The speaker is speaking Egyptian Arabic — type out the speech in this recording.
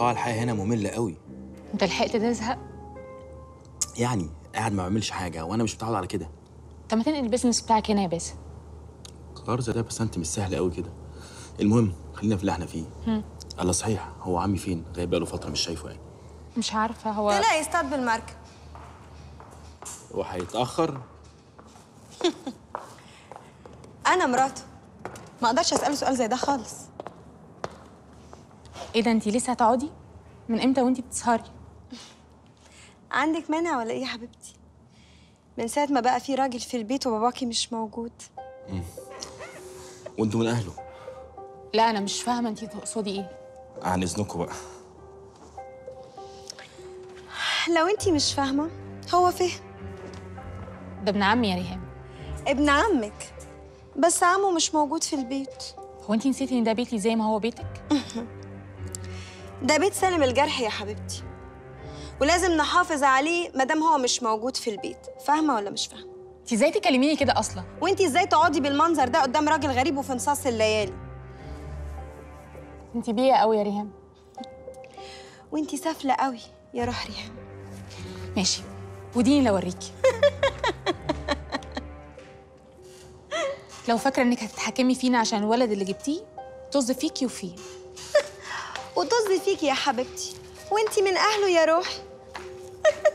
ايقاع الحياه هنا ممله قوي انت لحقت تزهق يعني قاعد ما بعملش حاجه وانا مش متعود على كده طب ما تنقل البيزنس بتاعك هنا يا باسم قرار زي ده بس انت مش سهل قوي كده المهم خلينا في اللي احنا فيه الله صحيح هو عمي فين غايب بقاله فتره مش شايفه يعني مش عارفه هو طلع يصطاد بالمركب هو هيتاخر انا مراته ما اقدرش اساله سؤال زي ده خالص ايه ده انت لسه هتقعدي من امتى وانت بتسهري عندك مانع ولا ايه يا حبيبتي من ساعه ما بقى في راجل في البيت وباباكي مش موجود وانتوا من اهله لا انا مش فاهمه انت تقصدي ايه عن اذنكم بقى لو انتي مش فاهمه هو فهم ده ابن عمي يا ريهام ابن عمك بس عمه مش موجود في البيت هو انت نسيتي ان ده بيتي زي ما هو بيتك ده بيت سالم الجرح يا حبيبتي ولازم نحافظ عليه مادام هو مش موجود في البيت فاهمه ولا مش فاهمه انت ازاي تكلميني كده اصلا وانتي ازاي تقعدي بالمنظر ده قدام راجل غريب وفي نصاص الليالي انت بيئه قوي يا ريهام وانتي سافله قوي يا روح ريهام ماشي وديني لو اوريكي لو فاكره انك هتتحكمي فينا عشان الولد اللي جبتيه طز فيكي وفيه وطز فيكي يا حبيبتي وانتي من اهله يا روحي